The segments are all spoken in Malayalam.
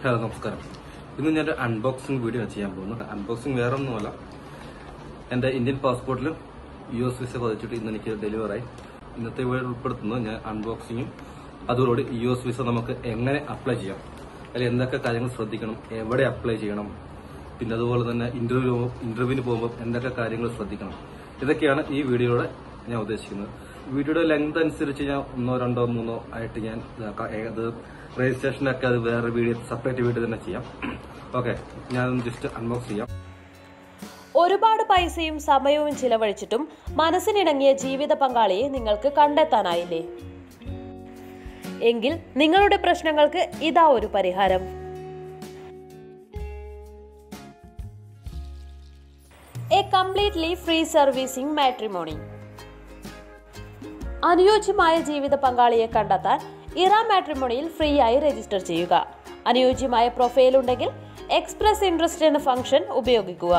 ഹലോ നമസ്കാരം ഇന്ന് ഞാൻ അൺബോക്സിംഗ് വീഡിയോ ചെയ്യാൻ പോകുന്നു അൺബോക്സിംഗ് വേറെ ഒന്നുമല്ല എന്റെ ഇന്ത്യൻ പാസ്പോർട്ടിൽ യു എസ് വിസ പതിച്ചിട്ട് ഇന്ന് എനിക്ക് ഡെലിവറായി ഇന്നത്തെ വീഡിയോ ഉൾപ്പെടുത്തുന്നത് ഞാൻ അൺബോക്സിങ്ങും അതോടുകൂടി യു എസ് വിസ നമുക്ക് എങ്ങനെ അപ്ലൈ ചെയ്യാം അതിൽ എന്തൊക്കെ കാര്യങ്ങൾ ശ്രദ്ധിക്കണം എവിടെ അപ്ലൈ ചെയ്യണം പിന്നെ അതുപോലെ തന്നെ ഇന്റർവ്യൂ ഇന്റർവ്യൂവിന് പോകുമ്പോൾ എന്തൊക്കെ കാര്യങ്ങൾ ശ്രദ്ധിക്കണം ഇതൊക്കെയാണ് ഈ വീഡിയോയുടെ ഞാൻ ഉദ്ദേശിക്കുന്നത് വീഡിയോയുടെ ലെങ്ത് അനുസരിച്ച് ഞാൻ ഒന്നോ രണ്ടോ മൂന്നോ ആയിട്ട് ഞാൻ ഇതാക്കാം. ഏ- അത് രജിസ്ട്രേഷനൊക്കെ അത് വേറെ വീഡിയോ സെപ്പറേറ്റ് വീഡിയോ തന്നെ ചെയ്യാം ഓക്കെ ഞാൻ ജസ്റ്റ് അൺബോക്സ് ചെയ്യാം ഒരുപാട് പൈസയും സമയവും ചിലവഴിച്ചിട്ടും മനസ്സിനിണങ്ങിയ ജീവിത പങ്കാളിയെ നിങ്ങൾക്ക് കണ്ടെത്താനായില്ലേ എങ്കിൽ നിങ്ങളുടെ പ്രശ്നങ്ങൾക്ക് ഇതാ ഒരു പരിഹാരം a completely free servicing matrimony അനുയോജ്യമായ ജീവിത പങ്കാളിയെ കണ്ടെത്താൻ ഇറ മാട്രിമോണിയിൽ ഫ്രീ ആയി രജിസ്റ്റർ ചെയ്യുക അനുയോജ്യമായ പ്രൊഫൈൽ ഉണ്ടെങ്കിൽ എക്സ്പ്രസ് ഇൻട്രസ്റ്റ് എന്ന ഫംഗ്ഷൻ ഉപയോഗിക്കുക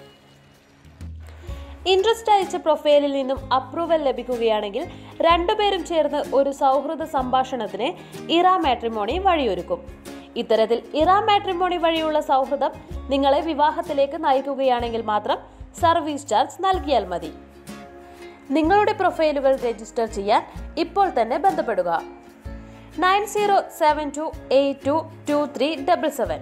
ഇൻട്രസ്റ്റ് അയച്ച പ്രൊഫൈലിൽ നിന്നും അപ്രൂവൽ ലഭിക്കുകയാണെങ്കിൽ രണ്ടുപേരും ചേർന്ന് ഒരു സൗഹൃദ സംഭാഷണത്തിന് ഇറ മാട്രിമോണി വഴിയൊരുക്കും ഇത്തരത്തിൽ ഇറ മാട്രിമോണി വഴിയുള്ള സൗഹൃദം നിങ്ങളെ വിവാഹത്തിലേക്ക് നയിക്കുകയാണെങ്കിൽ മാത്രം സർവീസ് ചാർജ് നൽകിയാൽ മതി നിങ്ങളുടെ പ്രൊഫൈലുകൾ രജിസ്റ്റർ ചെയ്യാൻ ഇപ്പോൾ തന്നെ ബന്ധപ്പെടുക nine zero seven two eight two two three double seven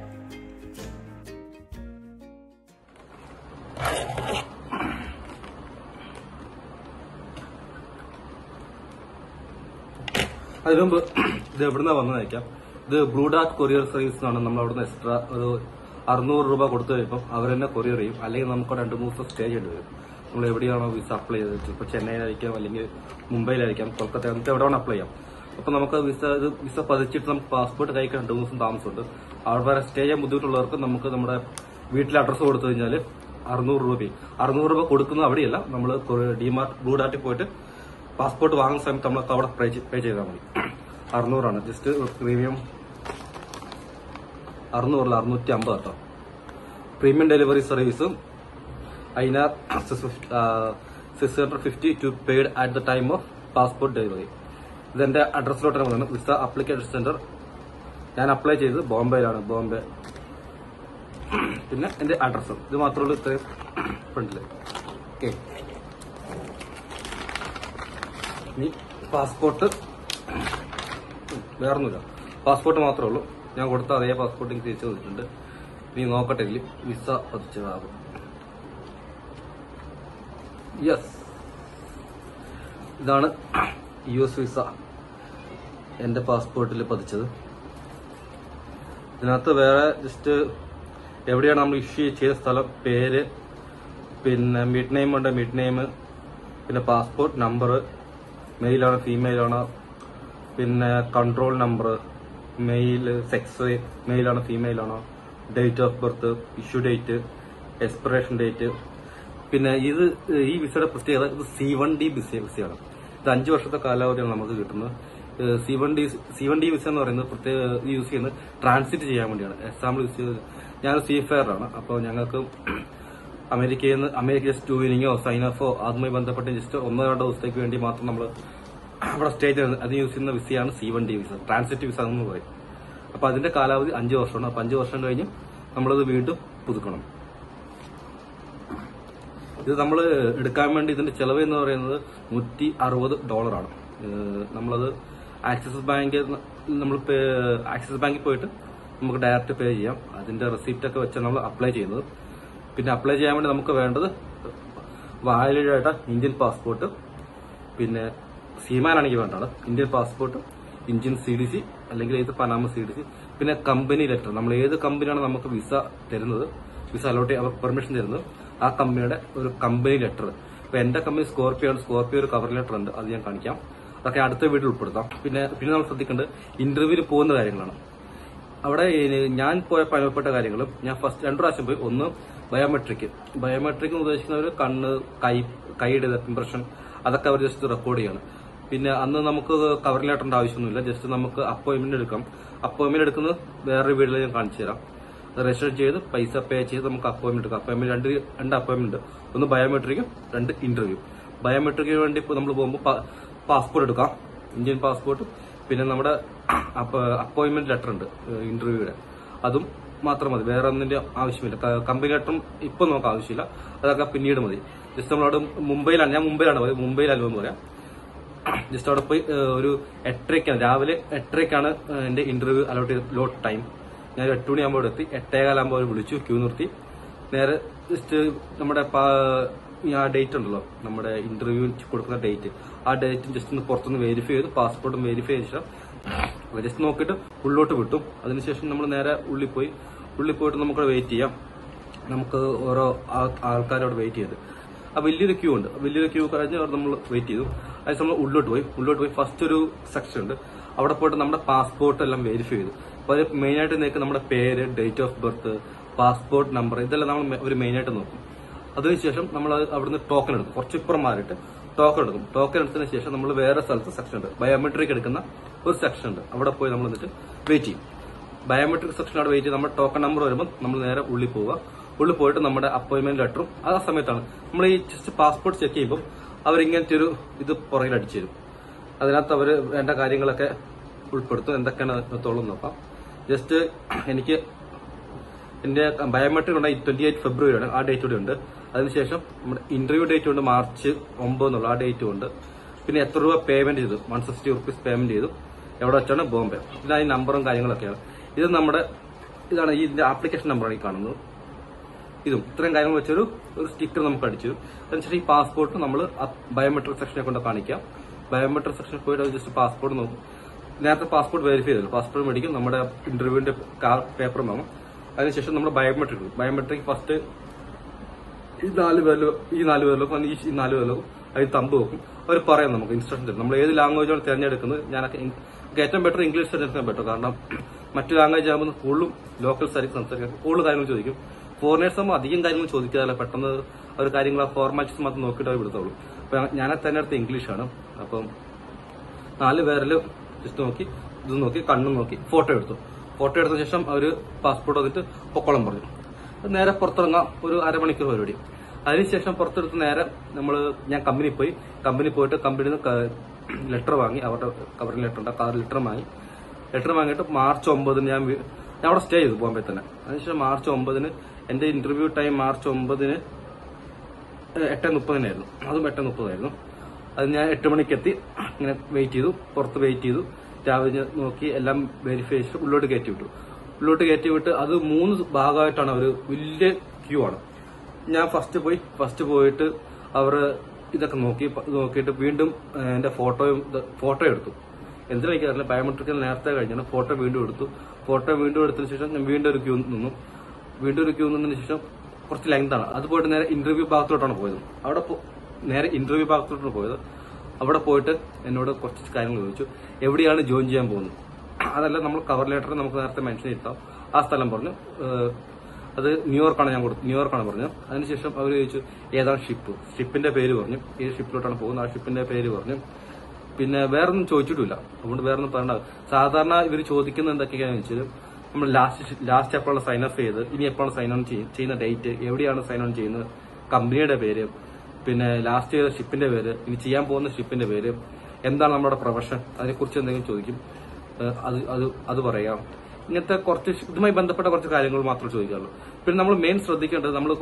അതിനു മുമ്പ് ഇത് എവിടുന്ന വന്നത് അയക്കാം ഇത് ബ്ലൂ ഡാർട്ട് കൊറിയർ സർവീസ് എന്നാണ് നമ്മൾ അവിടുന്ന് എക്സ്ട്രാ ഒരു അറുന്നൂറ് രൂപ കൊടുത്തു കഴിയുമ്പോൾ അവർ തന്നെ കൊറിയർ ചെയ്യും അല്ലെങ്കിൽ നമുക്ക് രണ്ട് മൂന്ന് ദിവസം സ്റ്റേ ചെയ്യേണ്ടി വരും നമ്മൾ എവിടെയാണോ വിസ അപ്ലൈ ചെയ്തത് ചിലപ്പോൾ ചെന്നൈയിലായിരിക്കാം അല്ലെങ്കിൽ മുംബൈയിലായിരിക്കാം കൊൽക്കത്ത നമുക്ക് എവിടെ വേണം അപ്ലൈ ചെയ്യാം അപ്പൊ നമുക്ക് വിസ ഇത് വിസ പതിച്ചിട്ട് നമുക്ക് പാസ്പോർട്ട് കൈക്ക് രണ്ട് മൂന്ന് ദിവസം താമസമുണ്ട് അവിടെ വരെ സ്റ്റേ ചെയ്യാൻ ബുദ്ധിമുട്ടുള്ളവർക്ക് നമുക്ക് നമ്മുടെ വീട്ടിലെ അഡ്രസ്സ് കൊടുത്തു കഴിഞ്ഞാൽ അറുന്നൂറ് രൂപ അറുന്നൂറ് രൂപ കൊടുക്കുന്നത് അവിടെയല്ല നമ്മൾ ഡിമാർട്ട് ബ്ലൂ ഡാർട്ടിൽ പോയിട്ട് പാസ്പോർട്ട് വാങ്ങുന്ന സമയത്ത് നമ്മൾ അവിടെ പേ ചെയ്- പേ ചെയ്താൽ മതി അറുന്നൂറാണ് ജസ്റ്റ് പ്രീമിയം അറുന്നൂറിൽ അറുന്നൂറ്റി അമ്പത് കേട്ടോ പ്രീമിയം ഡെലിവറി സർവീസും അതിനാർ six hundred fifty two paid at the time of passport delivery ഇതെന്റെ അഡ്രസ്സിലോട്ടാണ് വന്നത് വിസ അപ്ലിക്കേഷൻ സെന്റർ ഞാൻ അപ്ലൈ ചെയ്തത് ബോംബെയിലാണ് ബോംബെ പിന്നെ എന്റെ അഡ്രസ്സും ഇത് മാത്രമേ ഉള്ളൂ ഇത്രയും ഫ്രണ്ടില് ഓക്കെ ഇനി പാസ്പോർട്ട് വേറൊന്നുമില്ല പാസ്പോർട്ട് മാത്രമേ ഉള്ളൂ ഞാൻ കൊടുത്ത അതേ പാസ്പോർട്ട് എനിക്ക് തിരിച്ചു തന്നിട്ടുണ്ട് ഇനി നോക്കട്ടെ ഇതിൽ വിസ പതിച്ചതാകും യെസ് ഇതാണ് യു എസ് വിസ എന്റെ പാസ്പോർട്ടിൽ പതിച്ചത് ഇതിനകത്ത് വേറെ ജസ്റ്റ് എവിടെയാണ് നമ്മൾ ഇഷ്യൂ ചെയ്ത സ്ഥലം പേര് പിന്നെ മിഡ് നെയിം ഉണ്ട് മിഡ് നെയിം പിന്നെ പാസ്പോർട്ട് നമ്പർ മെയിലാണോ ഫീമെയിലാണോ പിന്നെ കൺട്രോൾ നമ്പർ മെയിൽ സെക്സ് മെയിലാണോ ഫീമെയിലാണോ date of birth issue date expiration date പിന്നെ ഇത് ഈ വിസയുടെ പ്രത്യേകത ഇത് സി വൺ ഡി വിസ വിസയാണ് ഇത് അഞ്ചു വർഷത്തെ കാലാവധിയാണ് നമുക്ക് കിട്ടുന്നത് C one D C one D visa എന്ന് പറയുന്നത് പ്രത്യേക യൂസ് ചെയ്യുന്നത് ട്രാൻസിറ്റ് ചെയ്യാൻ വേണ്ടിയാണ് എക്സാമ്പിൾ യൂസ് ചെയ്ത് ഞാൻ സീ ഫെയറാണ് അപ്പോൾ ഞങ്ങൾക്ക് അമേരിക്കയിൽ നിന്ന് അമേരിക്ക ജസ്റ്റ് ടൂറിങ്ങോ സൈൻ ഓഫോ അതുമായി ബന്ധപ്പെട്ട് ജസ്റ്റ് ഒന്നോ രണ്ടോ ദിവസത്തേക്ക് വേണ്ടി മാത്രം നമ്മൾ അവിടെ സ്റ്റേ ചെയ്യുന്നത് അത് യൂസ് ചെയ്യുന്ന വിസയാണ് C one D visa transit visa എന്ന് പറയും അപ്പൊ അതിന്റെ കാലാവധി അഞ്ച് വർഷമാണ് അപ്പൊ അഞ്ച് വർഷം കഴിഞ്ഞ് നമ്മളത് വീണ്ടും പുതുക്കണം ഇത് നമ്മൾ എടുക്കാൻ വേണ്ടി ഇതിന്റെ ചെലവ് എന്ന് പറയുന്നത് നൂറ്റി അറുപത് ഡോളറാണ് ഏഹ് നമ്മളത് ആക്സിസ് ബാങ്ക് നമ്മൾ ആക്സിസ് ബാങ്കിൽ പോയിട്ട് നമുക്ക് ഡയറക്റ്റ് പേ ചെയ്യാം അതിന്റെ റെസിപ്റ്റ് ഒക്കെ വെച്ചാണ് നമ്മൾ അപ്ലൈ ചെയ്യുന്നത് പിന്നെ അപ്ലൈ ചെയ്യാൻ വേണ്ടി നമുക്ക് വേണ്ടത് വാലിഡായിട്ട് ഇന്ത്യൻ പാസ്പോർട്ട് പിന്നെ സീമാനാണെങ്കിൽ വേണ്ടത് Indian passport Indian C D C അല്ലെങ്കിൽ ഏത് പനാമ സി ഡി സി പിന്നെ കമ്പനി ലെറ്റർ നമ്മൾ ഏത് കമ്പനിയാണ് നമുക്ക് വിസ തരുന്നത് വിസ അലോട്ട് അവർ പെർമിഷൻ തരുന്നത് ആ കമ്പനിയുടെ ഒരു കമ്പനി ലെറ്റർ ഇപ്പൊ എന്റെ കമ്പനി സ്കോർപ്പിയോ ആണ് സ്കോർപ്പിയോ ഒരു കവർ ലെറ്റർ ഉണ്ട് അത് ഞാൻ കാണിക്കാം അതൊക്കെ അടുത്ത വീട്ടിൽ ഉൾപ്പെടുത്താം പിന്നെ പിന്നെ നമ്മൾ ശ്രദ്ധിക്കേണ്ടത് ഇന്റർവ്യൂവിൽ പോകുന്ന കാര്യങ്ങളാണ് അവിടെ ഈ ഞാൻ പോയപ്പോൾ അനുഭവപ്പെട്ട കാര്യങ്ങളും ഞാൻ ഫസ്റ്റ് രണ്ടു പ്രാവശ്യം പോയി ഒന്ന് ബയോമെട്രിക് ബയോമെട്രിക് എന്ന് ഉദ്ദേശിക്കുന്ന ഒരു കണ്ണ് കൈ കൈയുടെ ഇംപ്രഷൻ അതൊക്കെ അവർ ജസ്റ്റ് റെക്കോർഡ് ചെയ്യാണ് പിന്നെ അന്ന് നമുക്ക് കവർ ലെറ്ററിന്റെ ആവശ്യമൊന്നുമില്ല ജസ്റ്റ് നമുക്ക് അപ്പോയിന്റ്മെന്റ് എടുക്കാം അപ്പോയിന്റ്മെന്റ് എടുക്കുന്നത് വേറൊരു വീട്ടിൽ ഞാൻ കാണിച്ചു തരാം രജിസ്റ്റർ ചെയ്ത് പൈസ പേ ചെയ്ത് നമുക്ക് അപ്പോയിന്റ്മെന്റ് എടുക്കാം അപ്പോയിന്റ്മെന്റ് രണ്ട് രണ്ട് അപ്പോയിന്റ്മെന്റ് ഒന്ന് ബയോമെട്രിക്കും രണ്ട് ഇന്റർവ്യൂ ബയോമെട്രിക്കിന് വേണ്ടി ഇപ്പോൾ നമ്മൾ പോകുമ്പോൾ പാസ്പോർട്ട് എടുക്കാം ഇന്ത്യൻ പാസ്പോർട്ട് പിന്നെ നമ്മുടെ അപ്പോയിന്റ്മെന്റ് ലെറ്റർ ഉണ്ട് ഇന്റർവ്യൂയുടെ അതും മാത്രം മതി വേറെ ഒന്നിന്റെ ആവശ്യമില്ല ക- കമ്പനി ലെറ്ററും ഇപ്പൊ നോക്കാൻ ആവശ്യമില്ല അതൊക്കെ പിന്നീട് മതി ജസ്റ്റ് നമ്മളവിടെ മുംബൈയിലാണ് ഞാൻ മുംബൈയിലാണ് പോയത് മുംബൈയിലല്ലോ എന്ന് പറയാം ജസ്റ്റ് അവിടെ പോയി ഏഹ്, ഒരു എട്ടരയ്ക്കാണ് രാവിലെ എട്ടരയ്ക്കാണ് ഏഹ്, എന്റെ ഇന്റർവ്യൂ അലോട്ട് ചെയ്ത് ലോട്ട് ടൈം ഞാൻ ഒരു എട്ട് മണിയാകുമ്പോൾ ഇവിടെ എത്തി എട്ടേകാലാകുമ്പോൾ അവർ വിളിച്ചു ക്യൂ നിർത്തി നേരെ ജസ്റ്റ് നമ്മുടെ പാ- ഈ ആ ഡേറ്റ് ഉണ്ടല്ലോ നമ്മുടെ ഇന്റർവ്യൂ കൊടുക്കുന്ന ഡേറ്റ് ആ ഡേറ്റ് ജസ്റ്റ് ഒന്ന് പുറത്തുനിന്ന് വെരിഫൈ ചെയ്ത് പാസ്പോർട്ടും വെരിഫൈ ചെയ്ത ശേഷം ജസ്റ്റ് നോക്കിയിട്ട് ഉള്ളോട്ട് വിട്ടു അതിനുശേഷം നമ്മൾ നേരെ ഉള്ളിൽ പോയി ഉള്ളിൽ പോയിട്ട് നമുക്ക് വെയിറ്റ് ചെയ്യാം നമുക്ക് ഓരോ ആ- ആൾക്കാരോട് വെയിറ്റ് ചെയ്ത് ആ വലിയൊരു ക്യൂ ഉണ്ട് വലിയൊരു ക്യൂ കഴിഞ്ഞ് നമ്മൾ വെയിറ്റ് ചെയ്തു അതിന് നമ്മൾ ഉള്ളോട്ട് പോയി ഉള്ളോട്ട് പോയി ഫസ്റ്റ് ഒരു സെക്ഷൻ ഉണ്ട് അവിടെ പോയിട്ട് നമ്മുടെ പാസ്പോർട്ട് എല്ലാം വെരിഫൈ ചെയ്തു അപ്പോൾ അത് മെയിനായിട്ട് നിൽക്കുക നമ്മുടെ പേര് date of birth passport number ഇതെല്ലാം നമ്മൾ ഒരു മെയിനായിട്ട് നോക്കും അതിനുശേഷം നമ്മൾ അത് അവിടുന്ന് ടോക്കൺ എടുക്കും കുറച്ച് ഇപ്പുറം മാറിയിട്ട് ടോക്കൺ എടുക്കും ടോക്കൺ എടുത്തതിന് ശേഷം നമ്മൾ വേറെ സ്ഥലത്ത് സെക്ഷൻ ഉണ്ട് ബയോമെട്രിക് എടുക്കുന്ന ഒരു സെക്ഷൻ ഉണ്ട് അവിടെ പോയി നമ്മൾ എന്നിട്ട് വെയിറ്റ് ചെയ്യും ബയോമെട്രിക് സെക്ഷൻ അവിടെ വെയിറ്റ് ചെയ്ത് നമ്മുടെ ടോക്കൺ നമ്പർ വരുമ്പോൾ നമ്മൾ നേരെ ഉള്ളിൽ പോവുക ഉള്ളിൽ പോയിട്ട് നമ്മുടെ അപ്പോയിന്റ്മെന്റ് ലെറ്ററും ആ സമയത്താണ് നമ്മൾ ഈ ജസ്റ്റ് പാസ്പോർട്ട് ചെക്ക് ചെയ്യുമ്പോൾ അവരിങ്ങനത്തെ ഒരു ഇത് പുറകിൽ അടിച്ചു തരും അതിനകത്ത് അവർ വേണ്ട കാര്യങ്ങളൊക്കെ ഉൾപ്പെടുത്തും എന്തൊക്കെയാണ് അതിനകത്തോളം നോക്കാം ജസ്റ്റ് എനിക്ക് എന്റെ ബയോമെട്രിക് ഉണ്ട് ട്വന്റി എയ്റ്റ് ഫെബ്രുവരി ആണ് ആ ഡേറ്റ് കൂടെ ഉണ്ട് അതിനുശേഷം നമ്മുടെ ഇന്റർവ്യൂ ഡേറ്റ് ഉണ്ട് മാർച്ച് ഒമ്പത് എന്നുള്ള ആ ഡേറ്റും ഉണ്ട് പിന്നെ എത്ര രൂപ പേയ്മെന്റ് ചെയ്തു വൺ സിക്സ്റ്റി റുപ്പീസ് പേയ്മെന്റ് ചെയ്തു എവിടെ വെച്ചാണ് ബോംബെ പിന്നെ ഈ നമ്പറും കാര്യങ്ങളൊക്കെയാണ് ഇത് നമ്മുടെ ഇതാണ് ഈ ഇതിന്റെ ആപ്ലിക്കേഷൻ നമ്പറാണ് ഈ കാണുന്നത് ഇതും ഇത്രയും കാര്യങ്ങൾ വെച്ചൊരു ഒരു സ്റ്റിക്കർ നമുക്ക് അടിച്ചു തരും അതിനുശേഷം ഈ പാസ്പോർട്ട് നമ്മൾ ബയോമെട്രിക് സെക്ഷനെ കൊണ്ട് കാണിക്കാം ബയോമെട്രിക് സെക്ഷനിൽ പോയിട്ട് ജസ്റ്റ് പാസ്പോർട്ട് നോക്കും നേരത്തെ പാസ്പോർട്ട് വെരിഫൈ ചെയ്തല്ലോ പാസ്പോർട്ട് മേടിക്കും നമ്മുടെ ഇന്റർവ്യൂവിന്റെ പേപ്പർ വാങ്ങും അതിനുശേഷം നമ്മൾ ബയോമെട്രിക് ബയോമെട്രിക് ഫസ്റ്റ് ഈ നാല് പേരിലും ഈ നാല് പേരിലും ഈ നാല് പേരിലും അതിൽ തമ്പ് വെക്കും അവർ പറയാം നമുക്ക് ഇൻസ്ട്രക്ഷൻ തരും നമ്മൾ ഏത് ലാംഗ്വേജാണ് തിരഞ്ഞെടുക്കുന്നത് ഞാനൊക്കെ ഇങ്- എനിക്ക് ഏറ്റവും ബെറ്റർ ഇംഗ്ലീഷ് തിരഞ്ഞെടുക്കാൻ പറ്റും കാരണം മറ്റു ലാംഗ്വേജ് ആകുമ്പോൾ കൂടുതലും ലോക്കൽസ് ആയിരിക്കും സംസാരിക്കാൻ കൂടുതൽ കാര്യങ്ങൾ ചോദിക്കും ഫോറിനേഴ്സ് ആകുമ്പോൾ അധികം കാര്യങ്ങൾ ചോദിക്കാറില്ല പെട്ടെന്ന് അവർ കാര്യങ്ങൾ ആ ഫോർമാലിറ്റീസ് മാത്രം നോക്കിയിട്ട് അവർ വിടുത്തുള്ളൂ അപ്പൊ ഞാൻ തിരഞ്ഞെടുത്ത ഇംഗ്ലീഷാണ് അപ്പം നാല് പേരിൽ ജസ്റ്റ് നോക്കി ഇത് നോക്കി കണ്ണും നോക്കി ഫോട്ടോ എടുത്തു ഫോട്ടോ എടുത്ത ശേഷം അവർ പാസ്പോർട്ട് വന്നിട്ട് പൊക്കോളം പറഞ്ഞു നേരെ പുറത്തിറങ്ങാം ഒരു അരമണിക്കൂർ പരിപാടി അതിനുശേഷം പുറത്തെടുത്ത് നേരെ നമ്മൾ ഞാൻ കമ്പനി പോയി കമ്പനി പോയിട്ട് കമ്പനിയിൽ നിന്ന് ലെറ്റർ വാങ്ങി അവരുടെ കവറിംഗ് ലെറ്റർ ഉണ്ട് ആ ലെറ്റർ വാങ്ങി ലെറ്റർ വാങ്ങിയിട്ട് മാർച്ച് ഒമ്പതിന് ഞാൻ വീ- ഞാൻ അവിടെ സ്റ്റേ ചെയ്തു ബോംബെ തന്നെ അതിനുശേഷം മാർച്ച് ഒമ്പതിന് എന്റെ ഇന്റർവ്യൂ ടൈം മാർച്ച് ഒമ്പതിന് ഏഹ് എട്ട് മുപ്പതിനായിരുന്നു അതും എട്ട് മുപ്പതായിരുന്നു അത് ഞാൻ എട്ട് മണിക്ക് എത്തി ഇങ്ങനെ വെയിറ്റ് ചെയ്തു പുറത്ത് വെയിറ്റ് ചെയ്തു രാവിലെ നോക്കി എല്ലാം വെരിഫൈ ചെയ്ത് ഉള്ളോട്ട് കയറ്റി വിട്ടു ഉള്ളോട്ട് കയറ്റി വിട്ട് അത് മൂന്ന് ഭാഗമായിട്ടാണ് അവർ വലിയ ക്യൂ ആണ് ഞാൻ ഫസ്റ്റ് പോയി ഫസ്റ്റ് പോയിട്ട് അവർ ഇതൊക്കെ നോക്കി പ- നോക്കിയിട്ട് വീണ്ടും ഏഹ്, എന്റെ ഫോട്ടോയും ഇത്- ഫോട്ടോ എടുത്തു എന്തിനാ എനിക്കറിയില്ല ബയോമെട്രിക്കൽ നേരത്തെ കഴിഞ്ഞാണ് ഫോട്ടോ വീണ്ടും എടുത്തു ഫോട്ടോ വീണ്ടും എടുത്തതിന് ശേഷം ഞാൻ വീണ്ടും ഒരു ക്യൂ നിന്നു വീണ്ടും ഒരു ക്യൂ നിന്നതിന് ശേഷം കുറച്ച് ലെങ്ത് ആണ് അത് പോയിട്ട് നേരെ ഇന്റർവ്യൂ ഭാഗത്തോട്ടാണ് പോയത് അവിടെ പോ- നേരെ ഇന്റർവ്യൂ ഭാഗത്തോട്ടാണ് പോയത് അവിടെ പോയിട്ട് എന്നോട് കുറച്ച് കാര്യങ്ങൾ ചോദിച്ചു എവിടെയാണ് ജോയിൻ ചെയ്യാൻ പോകുന്നത് അതല്ല നമ്മൾ കവർ ലെറ്റർ നമുക്ക് നേരത്തെ മെൻഷൻ ചെയ്താം ആ സ്ഥലം പറഞ്ഞു ഏഹ്, അത് ന്യൂയോർക്കാണ് ഞാൻ കൊടുത്തു ന്യൂയോർക്കാണ് പറഞ്ഞത് അതിനുശേഷം അവർ ചോദിച്ചു ഏതാണ് ഷിപ്പ് ഷിപ്പിന്റെ പേര് പറഞ്ഞു ഏത് ഷിപ്പിലോട്ടാണ് പോകുന്നത് ആ ഷിപ്പിന്റെ പേര് പറഞ്ഞു പിന്നെ വേറൊന്നും ചോദിച്ചിട്ടില്ല അതുകൊണ്ട് വേറൊന്നും പറയണ്ട സാധാരണ ഇവർ ചോദിക്കുന്നത് എന്തൊക്കെയാണെന്ന് വെച്ചാൽ നമ്മൾ ലാസ്റ്റ് ലാസ്റ്റ് എപ്പോഴാണ് സൈൻ അപ്പ് ചെയ്ത് ഇനി എപ്പോഴാണ് സൈൻ ഓൺ ചെയ്യുന്ന ഡേറ്റ് എവിടെയാണ് സൈൻ ഓൺ ചെയ്യുന്നത് കമ്പനിയുടെ പേര് പിന്നെ ലാസ്റ്റ് ചെയ്ത ഷിപ്പിന്റെ പേര് ഇനി ചെയ്യാൻ പോകുന്ന ഷിപ്പിന്റെ പേര് എന്താണ് നമ്മുടെ പ്രൊഫഷൻ അതിനെക്കുറിച്ച് എന്തെങ്കിലും ചോദിക്കും ഏഹ് അത് അത് അത് പറയാം ഇങ്ങനത്തെ കുറച്ച് ഷ് ഇതുമായി ബന്ധപ്പെട്ട കുറച്ച് കാര്യങ്ങൾ മാത്രമേ ചോദിക്കാറുള്ളൂ പിന്നെ നമ്മൾ മെയിൻ ശ്രദ്ധിക്കേണ്ടത് നമ്മൾ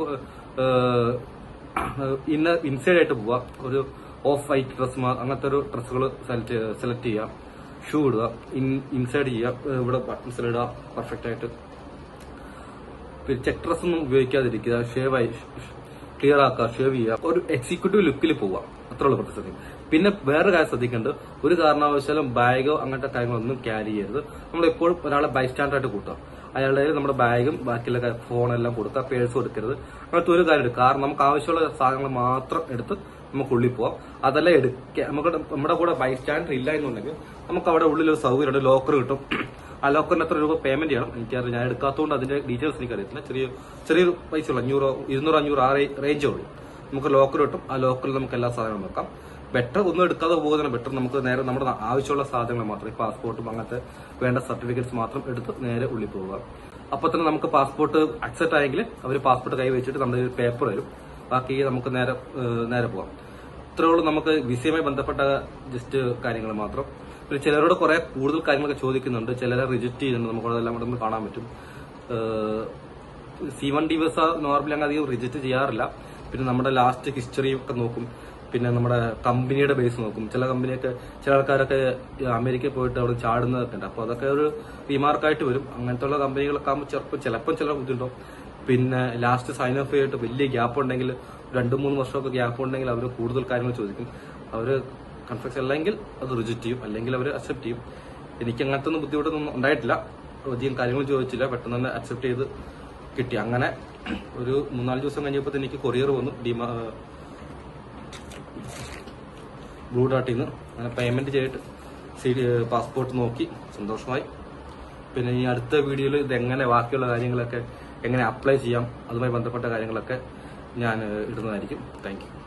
ഇന്ന ഇൻസൈഡ് ആയിട്ട് പോവുക ഒരു ഓഫ് വൈറ്റ് ഡ്രസ് അങ്ങനത്തെ ഒരു ഡ്രസ്സുകൾ സെലക്ട് സെലക്ട് ചെയ്യുക ഷൂ ഇടുക ഇൻസൈഡ് ചെയ്യുക ഏഹ് ഇവിടെ ബട്ടൺസ് ഇടുക പെർഫെക്റ്റ് ആയിട്ട് പിന്നെ ചെക്ക് ഡ്രസ് ഒന്നും ഉപയോഗിക്കാതിരിക്കുക ഷേവ് ആയി ക്ലിയർ ആക്കുക ഷേവ് ചെയ്യുക ഒരു എക്സിക്യൂട്ടീവ് ലുക്കിൽ പോവുക അത്ര ഉള്ള പ്രത്യേകത പിന്നെ വേറെ കാര്യം ശ്രദ്ധിക്കേണ്ടത് ഒരു കാരണവശാലും ബാഗോ അങ്ങനത്തെ കാര്യങ്ങളൊന്നും ക്യാരി ചെയ്യരുത് നമ്മൾ എപ്പോഴും ഒരാളെ ബൈസ്റ്റാൻഡർ ആയിട്ട് കൂട്ടുക അയാളുടെ കയ്യിൽ നമ്മുടെ ബാഗും ബാക്കിയുള്ള കാ- ഫോണെല്ലാം കൊടുക്കുക പേഴ്സ് കൊടുക്കരുത് അങ്ങനത്തെ ഒരു കാര്യം എടുക്കുക കാരണം നമുക്ക് ആവശ്യമുള്ള സാധനങ്ങൾ മാത്രം എടുത്ത് നമുക്ക് ഉള്ളിൽ പോവാം അതല്ല എടുക്കുക നമുക്ക് നമ്മുടെ കൂടെ ബൈസ്റ്റാൻഡർ ഇല്ല എന്നുണ്ടെങ്കിൽ നമുക്ക് അവിടെ ഉള്ളിൽ ഒരു സൗകര്യമുണ്ട് ലോക്കർ കിട്ടും ആ ലോക്കറിന് എത്ര രൂപ പേയ്മെന്റ് ചെയ്യണം എനിക്കറിയാം ഞാൻ എടുക്കാത്തതുകൊണ്ട് അതിന്റെ ഡീറ്റെയിൽസ് എനിക്കറിയത്തില്ല ചെറിയ ചെറിയൊരു പൈസ ഉള്ളൂ അഞ്ഞൂറോ ഇരുന്നൂറ് അഞ്ഞൂറ് ആ റേഞ്ചേ ഉള്ളൂ നമുക്ക് ലോക്കർ കിട്ടും ആ ലോക്കറിൽ നമുക്ക് എല്ലാ സാധനങ്ങളും വെക്കാം ബെറ്റർ ഒന്നും എടുക്കാതെ പോകുന്നതാണ് ബെറ്റർ നമുക്ക് നേരെ നമ്മുടെ ആവശ്യമുള്ള സാധനങ്ങൾ മാത്രം ഈ പാസ്പോർട്ടും അങ്ങനത്തെ വേണ്ട സർട്ടിഫിക്കറ്റ്സ് മാത്രം എടുത്ത് നേരെ ഉള്ളിൽ പോവുക അപ്പൊ തന്നെ നമുക്ക് പാസ്പോർട്ട് അക്സെപ്റ്റ് ആയെങ്കിൽ അവർ പാസ്പോർട്ട് കൈ വെച്ചിട്ട് നമ്മുടെ ഒരു പേപ്പർ വരും ബാക്കി നമുക്ക് നേരെ ഏഹ്, നേരെ പോവാം ഇത്രേ ഉള്ളൂ നമുക്ക് വിസയുമായി ബന്ധപ്പെട്ട ജസ്റ്റ് കാര്യങ്ങൾ മാത്രം പിന്നെ ചിലരോട് കുറെ കൂടുതൽ കാര്യങ്ങളൊക്കെ ചോദിക്കുന്നുണ്ട് ചിലരെ റിജക്ട് ചെയ്യുന്നുണ്ട് നമുക്ക് അതെല്ലാം ഇവിടെ നിന്ന് കാണാൻ പറ്റും C one D visa normally അങ്ങ് അധികം റിജക്റ്റ് ചെയ്യാറില്ല പിന്നെ നമ്മുടെ ലാസ്റ്റ് ഹിസ്റ്ററി ഒക്കെ നോക്കും പിന്നെ നമ്മുടെ കമ്പനിയുടെ ബേസ് നോക്കും ചില കമ്പനിയൊക്കെ ചില ആൾക്കാരൊക്കെ അമേരിക്കയിൽ പോയിട്ട് അവിടെ ചാടുന്നതൊക്കെ ഉണ്ട് അപ്പോൾ അതൊക്കെ ഒരു റിമാർക്കായിട്ട് വരും അങ്ങനത്തെ ഉള്ള കമ്പനികളൊക്കെ ആകുമ്പോൾ ചിലപ്പോൾ ചിലപ്പോൾ ചില ബുദ്ധിമുട്ടും പിന്നെ ലാസ്റ്റ് സൈൻ ഓഫ് ചെയ്തിട്ട് വലിയ ഗ്യാപ്പ് ഉണ്ടെങ്കിൽ രണ്ട് മൂന്ന് വർഷമൊക്കെ ഗ്യാപ്പ് ഉണ്ടെങ്കിൽ അവർ കൂടുതൽ കാര്യങ്ങൾ ചോദിക്കും അവർ കൺഫ്ലക്സ് അല്ലെങ്കിൽ അത് റിജക്റ്റ് ചെയ്യും അല്ലെങ്കിൽ അവർ അക്സെപ്റ്റ് ചെയ്യും എനിക്ക് അങ്ങനത്തെ ഒന്നും ബുദ്ധിമുട്ടൊന്നും ഉണ്ടായിട്ടില്ല അധികം കാര്യങ്ങൾ ചോദിച്ചില്ല പെട്ടെന്ന് തന്നെ അക്സെപ്റ്റ് ചെയ്ത് കിട്ടി അങ്ങനെ ഒരു മൂന്നാല് ദിവസം കഴിഞ്ഞപ്പോൾ എനിക്ക് കൊറിയർ വന്നു ഡിമാ ബ്ലൂ ഡാട്ടിൽ നിന്ന് അങ്ങനെ പേയ്മെന്റ് ചെയ്തിട്ട് സി പാസ്പോർട്ട് നോക്കി സന്തോഷമായി പിന്നെ ഈ അടുത്ത വീഡിയോയിൽ ഇത് എങ്ങനെ ബാക്കിയുള്ള കാര്യങ്ങളൊക്കെ എങ്ങനെ അപ്ലൈ ചെയ്യാം അതുമായി ബന്ധപ്പെട്ട കാര്യങ്ങളൊക്കെ ഞാൻ ഏഹ്, ഇടുന്നതായിരിക്കും താങ്ക് യു